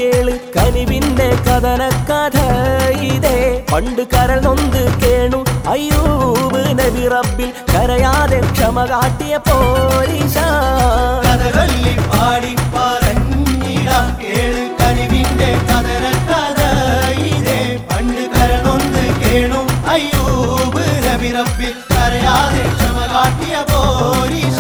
കേള് കനിവിന്റെ കഥന കഥ ഇതേ പണ്ട് കരൾ നൊന്ത് കേണു അയ്യൂബ് നബി റബ്ബിൽ കരയാതെ ക്ഷമ കാട്ടിയ പോരീശ കഥകളി പാടി പറഞ്ഞിടാം കേള് കനിവിന്റെ കഥന കഥ ഇതേ പണ്ട് കരണൊന്ന് കേണു അയ്യൂബ് നബി റബ്ബിൽ കരയാതെ ക്ഷമ കാട്ടിയ പോരീശ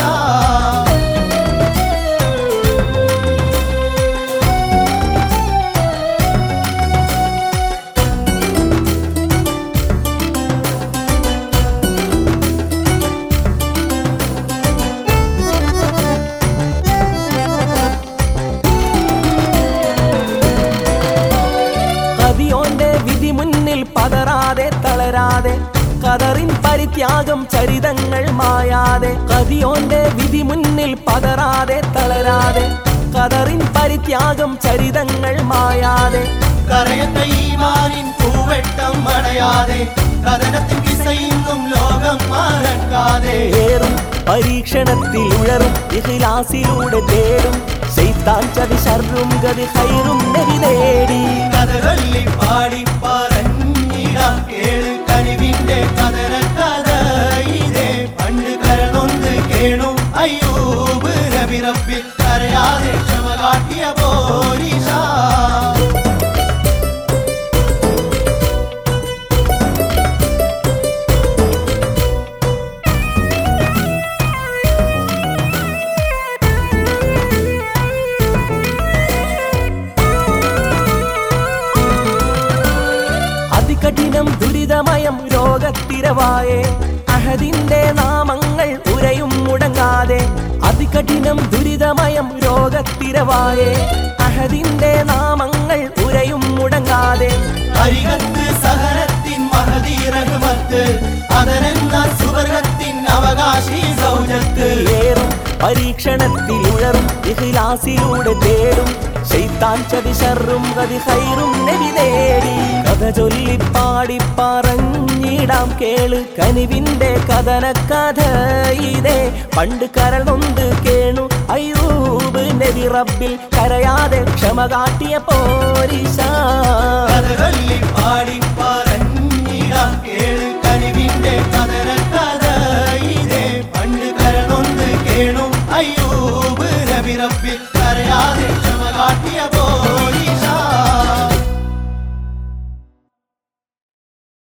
കതിയോന്റെ വിധി മുന്നിൽ പതറാതെ തളരാതെ കതറിൻ പരിത്യാഗം ചരിതങ്ങൾ മായാതെ കതിയോന്റെ വിധി മുന്നിൽ പതറാതെ തളരാതെ കതറിൻ പരിത്യാഗം ചരിതങ്ങൾ മായാതെ കരയത്ത ഈമാനിൻ പൂവെട്ടം മണയാതെ കഥനത്തിൻ കിസയിന്നും ലോകം മറക്കാതെ ഏറും പരീക്ഷണത്തിൽ ഉഴറും ഇഖിലാസിലൂടെ തേടും ശൈത്താൻ ചതി ശർറും ഗതി ഹൈറും നബി നേടി കഥകളി പാടി പറഞ്ഞിടാം കേള് കനിവിന്റെ കഥന കഥ ഇതേ പണ്ട് കരണൊന്ന് കേണു അയ്യൂബ് നബി റബ്ബിൽ കരയാതെ ക്ഷമ കാട്ടിയ പോരീശ അതികഠിനം ദുരിതമയം രോഗത്തിരവായേ അഹദിന്റെ നാമങ്ങൾ ഉരയും മുടങ്ങാതെ അതികഠിനം ദുരിതമയം രോഗത്തിരവായേ അഹദിന്റെ നാമങ്ങൾ ഉരയും മുടങ്ങാതെ അരികത്ത് സഹനത്തിൻ മഹദീ റഹ്മത്ത് അതനെന്ന സുവർഗത്തിൻ അവകാശി സൗജത്ത് ഏറും പരീക്ഷണത്തിൽ ഉഴറും ഇഖിലാസിലൂടെ തേടും ശൈത്താൻ ചതി ശർറും ഗതി ഹൈറും നബി നേടി കഥ ചൊല്ലി പാടി പറഞ്ഞിടാം കേള് കനിവിന്റെ കഥന കഥ ഇതേ പണ്ട് കരൾ നൊന്ത് കേണു അയ്യൂബ് നബി റബ്ബിൽ കരയാതെ ക്ഷമ കാട്ടിയ പോരീശ കഥകളി പാടി പറഞ്ഞിടാം കേള് കനിവിന്റെ കഥന കഥ ഇതേ പണ്ട് കരണൊന്ന് കേണു അയ്യൂബ് നബി റബ്ബിൽ കരയാതെ ക്ഷമ കാട്ടിയ